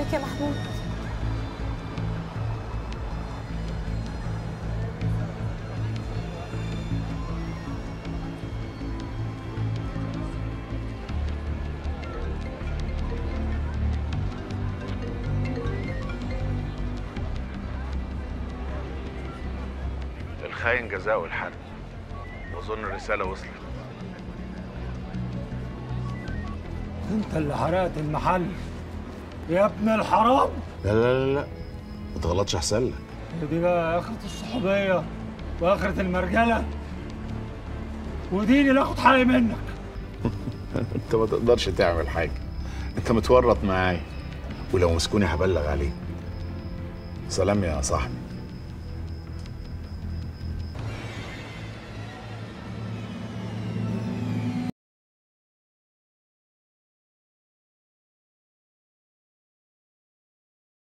عليك يا محمود الخاين جزاؤه الحد واظن الرساله وصلت انت اللي حرقت المحل يا ابن الحرام لا لا لا لا ما تغلطش احسن لك ودي بقى اخرة الصحوبية واخرة المرجلة وديني ناخد حقي منك انت ما تقدرش تعمل حاجه انت متورط معايا ولو مسكوني هبلغ عليك سلام يا صاحبي